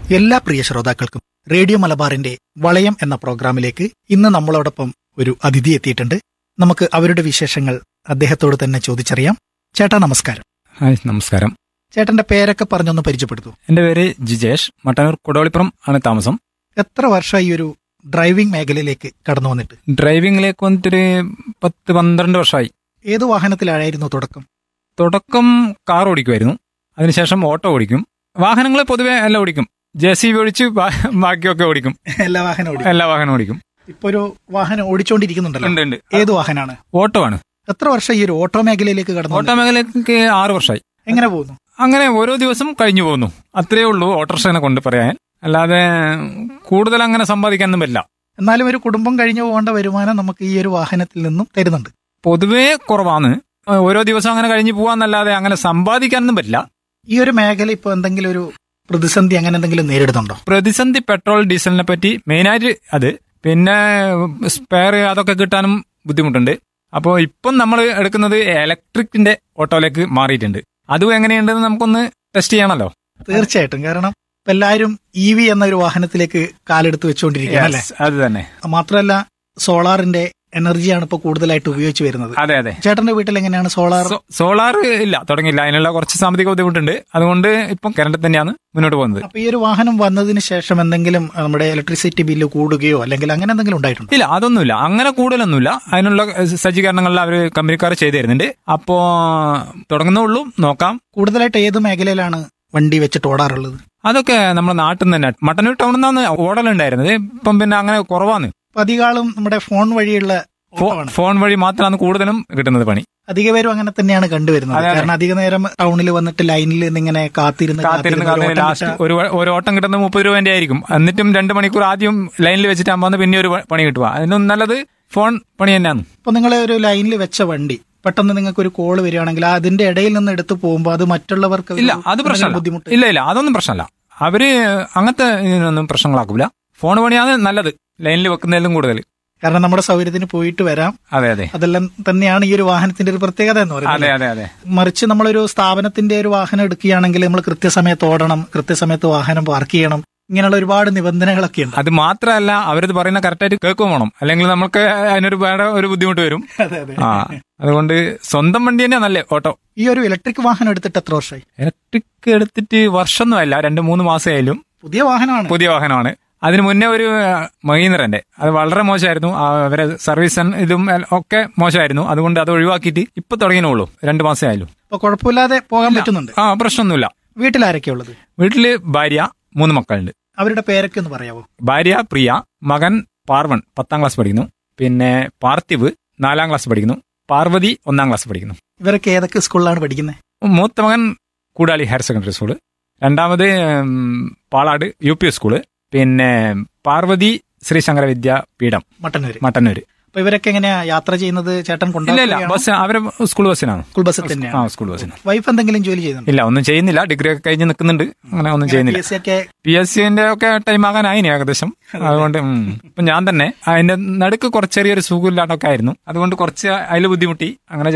എല്ലാ പ്രിയ ശ്രോതാക്കൾക്കും റേഡിയോ മലബാറിന്റെ വളയം എന്ന പ്രോഗ്രാമിലേക്ക് ഇന്ന് നമ്മളോടൊപ്പം ഒരു അതിഥി എത്തിയിട്ടുണ്ട് നമുക്ക് അവരുടെ വിശേഷങ്ങൾ അദ്ദേഹത്തോട് തന്നെ ചോദിച്ചറിയാം ചേട്ടാ നമസ്കാരം ഹായ് നമസ്കാരം ചേട്ടന്റെ പേരൊക്കെ പറഞ്ഞൊന്ന് പരിചയപ്പെടുത്തു എൻ്റെ പേര് ജിജേഷ് മട്ടന്നൂർ കൊടോളിപ്പുറം ആണ് താമസം എത്ര വർഷമായി ഈ ഒരു ഡ്രൈവിംഗ് മേഖലയിലേക്ക് കടന്നു വന്നിട്ട് ഡ്രൈവിംഗിലേക്ക് വന്നിട്ടൊരു പത്ത് പന്ത്രണ്ട് വർഷമായി ഏത് വാഹനത്തിലായിരുന്നു തുടക്കം തുടക്കം കാർ ഓടിക്കുമായിരുന്നു അതിനുശേഷം ഓട്ടോ ഓടിക്കും വാഹനങ്ങൾ പൊതുവെ എല്ലാം ഓടിക്കും ജെ സി ബി ഒഴിച്ച് ബാ- ബാക്കിയൊക്കെ ഓടിക്കും എല്ലാ വാഹനം ഓടി എല്ലാ വാഹനം ഓടിക്കും ഇപ്പൊ ഒരു വാഹനം ഓടിച്ചോണ്ടിരിക്കുന്നുണ്ടല്ലോ ഉണ്ട് ഉണ്ട് ഏത് വാഹനമാണ് ഓട്ടോ ആണ് എത്ര വർഷം ഈ ഒരു ഓട്ടോ മേഖലയിലേക്ക് കടന്നു ഓട്ടോ വന്നിട്ട്? മേഖലയ്ക്ക് ആറ് വർഷമായി എങ്ങനെ പോകുന്നു അങ്ങനെ ഓരോ ദിവസം കഴിഞ്ഞു പോകുന്നു അത്രയേ ഉള്ളൂ ഓട്ടോറിക്ഷനെ കൊണ്ട് പറയാൻ അല്ലാതെ കൂടുതൽ അങ്ങനെ സമ്പാദിക്കാനൊന്നും പറ്റില്ല എന്നാലും ഒരു കുടുംബം കഴിഞ്ഞു പോകേണ്ട വരുമാനം നമുക്ക് ഈ ഒരു വാഹനത്തിൽ നിന്നും തരുന്നുണ്ട് പൊതുവേ കുറവാണ് ഓരോ ദിവസം അങ്ങനെ കഴിഞ്ഞു പോവാന്നല്ലാതെ അങ്ങനെ സമ്പാദിക്കാനൊന്നും പറ്റില്ല ഈ ഒരു മേഖല ഇപ്പൊ എന്തെങ്കിലും ഒരു പ്രതിസന്ധി അങ്ങനെ എന്തെങ്കിലും നേരിടുന്നുണ്ടോ പ്രതിസന്ധി പെട്രോൾ ഡീസലിനെ പറ്റി മെയിനായിട്ട് അത് പിന്നെ സ്പെയർ അതൊക്കെ കിട്ടാനും ബുദ്ധിമുട്ടുണ്ട് അപ്പോൾ ഇപ്പം നമ്മൾ എടുക്കുന്നത് ഇലക്ട്രിക്കിന്റെ ഓട്ടോയിലേക്ക് മാറിയിട്ടുണ്ട് അതും എങ്ങനെയുണ്ടെന്ന് നമുക്കൊന്ന് ടെസ്റ്റ് ചെയ്യണമല്ലോ തീർച്ചയായിട്ടും കാരണം ഇപ്പൊ എല്ലാവരും ഇ വി എന്ന ഒരു വാഹനത്തിലേക്ക് കാലെടുത്ത് വെച്ചുകൊണ്ടിരിക്കുകയാണ് അല്ലെ Yes, അത് തന്നെ മാത്രമല്ല സോളാറിന്റെ എനർജിയാണ് ഇപ്പൊ കൂടുതലായിട്ട് ഉപയോഗിച്ച് വരുന്നത് അതെ അതെ ചേട്ടന്റെ വീട്ടിൽ എങ്ങനെയാണ് സോളാർ സോ- സോളാർ ഇല്ല തുടങ്ങിയില്ല അതിനുള്ള കുറച്ച് സാമ്പത്തിക ബുദ്ധിമുട്ടുണ്ട് അതുകൊണ്ട് ഇപ്പം കറണ്ട് തന്നെയാണ് മുന്നോട്ട് പോകുന്നത് അപ്പൊ ഈ ഒരു വാഹനം വന്നതിന് ശേഷം എന്തെങ്കിലും നമ്മുടെ ഇലക്ട്രിസിറ്റി ബില്ല് കൂടുകയോ അല്ലെങ്കിൽ അങ്ങനെ എന്തെങ്കിലും ഉണ്ടായിട്ടുണ്ടോ ഇല്ല അതൊന്നുമില്ല അങ്ങനെ കൂടുതലൊന്നുമില്ല അതിനുള്ള ഏഹ്, സജ്ജീകരണങ്ങളെല്ലാം അവർ കമ്പനിക്കാർ ചെയ്തു തരുന്നുണ്ട് അപ്പോ തുടങ്ങുന്നുള്ളൂ നോക്കാം കൂടുതലായിട്ട് ഏത് മേഖലയിലാണ് വണ്ടി വെച്ചിട്ട് ഓടാറുള്ളത് അതൊക്കെ നമ്മുടെ നാട്ടിൽ നിന്ന് തന്നെ മട്ടന്നൂർ ടൗണിൽ നിന്നാണ് ഓടലുണ്ടായിരുന്നത് ഇപ്പം പിന്നെ അങ്ങനെ കുറവാണ് അപ്പൊ അധികാളും നമ്മുടെ ഫോൺ വഴിയുള്ള ഫോ- ഓട്ടമാണ് ഫോൺ വഴി മാത്രമാണ് കൂടുതലും കിട്ടുന്നത് പണി അധിക പേരും അങ്ങനെ തന്നെയാണ് കണ്ടുവരുന്നത് അതെ, അതെ. കാരണം അധിക നേരം ടൗണിൽ വന്നിട്ട് ലൈനിൽ ഇങ്ങനെ കാത്തിരുന്ന് കാത്തിരുന്ന് കാത്തിരുന്ന് ഒരു കാത്തിരുന്ന് ഓട്ടം ലാസ്റ്റ് കിട്ടാൻ- ഒരു ഒരു ഓട്ടം കിട്ടുന്നത് മുപ്പത് രൂപന്റെ ആയിരിക്കും എന്നിട്ടും രണ്ട് മണിക്കൂർ ആദ്യം ലൈനിൽ വെച്ചിട്ടാകുമ്പോൾ പിന്നെ ഒരു പണി കിട്ടുക അതിനും നല്ലത് ഫോൺ പണി തന്നെയാണ് ഇപ്പൊ നിങ്ങൾ ഒരു ലൈനിൽ വെച്ച വണ്ടി പെട്ടെന്ന് നിങ്ങൾക്ക് ഒരു കോള് വരികയാണെങ്കിൽ അതിന്റെ ഇടയിൽ നിന്ന് എടുത്തു പോകുമ്പോൾ അത് മറ്റുള്ളവർക്ക് ഒരു ഇല്ല അത് എന്തെങ്കിലും പ്രശ്നമല്ല ബുദ്ധിമുട്ട് ഇല്ല ഇല്ല അതൊന്നും പ്രശ്നമല്ല അവര് അങ്ങനത്തെ ഇതിനൊന്നും പ്രശ്നങ്ങളാക്കൂല ഫോൺ പണിയാണ് നല്ലത് ലൈനിൽ വെക്കുന്നതിലും കൂടുതൽ കാരണം നമ്മുടെ സൗകര്യത്തിന് പോയിട്ട് വരാം അതെ അതെ അതെല്ലാം തന്നെയാണ് ഈ ഒരു വാഹനത്തിന്റെ ഒരു പ്രത്യേകത എന്ന് പറയുന്നത് അതെ അതെ അതെ മറിച്ച് നമ്മളൊരു സ്ഥാപനത്തിന്റെ ഒരു വാഹനം എടുക്കുകയാണെങ്കിൽ നമ്മൾ കൃത്യസമയത്ത് ഓടണം കൃത്യസമയത്ത് വാഹനം പാർക്ക് ചെയ്യണം ഇങ്ങനെയുള്ള ഒരുപാട് നിബന്ധനകളൊക്കെ ഉണ്ട് അത് മാത്രമല്ല അവരത് പറയുന്ന കറക്റ്റായിട്ട് കേൾക്കുകയും വേണം അല്ലെങ്കിൽ നമുക്ക് അതിനൊരു വേറെ ഒരു ബുദ്ധിമുട്ട് വരും അതെ അതെ ആ അതുകൊണ്ട് സ്വന്തം വണ്ടി തന്നെയാ നല്ലേ ഓട്ടോ ഈ ഒരു ഇലക്ട്രിക് വാഹനം എടുത്തിട്ട് എത്ര വർഷമായി ഇലക്ട്രിക് എടുത്തിട്ട് വർഷമൊന്നും അല്ല രണ്ട് മൂന്ന് മാസമായാലും പുതിയ വാഹനമാണ് പുതിയ വാഹനമാണ് അതിന് മുന്നേ ഒരു മഹീന്ദ്രന്റെ അത് വളരെ മോശമായിരുന്നു ആ, അവരെ സർവീസ് ഇതും എൽ- ഒക്കെ മോശമായിരുന്നു അതുകൊണ്ട് അത് ഒഴിവാക്കിയിട്ട് ഇപ്പൊ തുടങ്ങിയുള്ളൂ രണ്ട് മാസമായാലും അപ്പൊ കുഴപ്പമില്ലാതെ പോകാൻ പറ്റുന്നുണ്ട് ആ പ്രശ്നമൊന്നുമില്ല വീട്ടിൽ ആരൊക്കെ ഉള്ളത് വീട്ടില് ഭാര്യ മൂന്ന് മക്കളുണ്ട് അവരുടെ പേരൊക്കെ ഒന്ന് പറയാവോ ഭാര്യ പ്രിയ മകൻ പാർവൺ പത്താം ക്ലാസ് പഠിക്കുന്നു പിന്നെ പാർത്ഥിവ് നാലാം ക്ലാസ് പഠിക്കുന്നു പാർവതി ഒന്നാം ക്ലാസ് പഠിക്കുന്നു ഇവരൊക്കെ ഏതൊക്കെ സ്കൂളിലാണ് പഠിക്കുന്നത് മൂത്ത മകൻ കൂടാളി ഹയർ സെക്കൻഡറി സ്കൂള് രണ്ടാമത് ഉം, പാളാട് യു പി സ്കൂള് പിന്നെ പാർവതി ശ്രീ ശങ്കര വിദ്യാപീഠം മട്ടന്നൂര് മട്ടന്നൂര് അപ്പൊ ഇവരൊക്കെ എങ്ങനെയാ യാത്ര ചെയ്യുന്നത് ചേട്ടൻ ഇല്ല ഇല്ല കൊണ്ടുപോകുകയാണോ? ബസ് അവരെ സ്കൂൾ ബസ്സിനാണ് സ്കൂൾ ബസ്സിൽ ആ തന്നെയാണ് സ്കൂൾ ബസ്സിനാണ് വൈഫ് എന്തെങ്കിലും ജോലി ചെയ്യുന്നുണ്ട് ഇല്ല ഒന്നും ചെയ്യുന്നില്ല ഡിഗ്രി ഒക്കെ കഴിഞ്ഞ് നിൽക്കുന്നുണ്ട് അങ്ങനെ ഒന്നും ചെയ്യുന്നില്ല PSC ഒക്കെ പി എസ് സിന്റെ ഒക്കെ ടൈം ആകാനായിനി ഏകദേശം അതുകൊണ്ട് ഉം. ഇപ്പൊ ഞാൻ തന്നെ അതിന്റെ നടുക്ക് കുറച്ച് ചെറിയൊരു സുഖമില്ലാണ്ടൊക്കെ ആയിരുന്നു അതുകൊണ്ട് കുറച്ച് അതിൽ ബുദ്ധിമുട്ടി അങ്ങനെ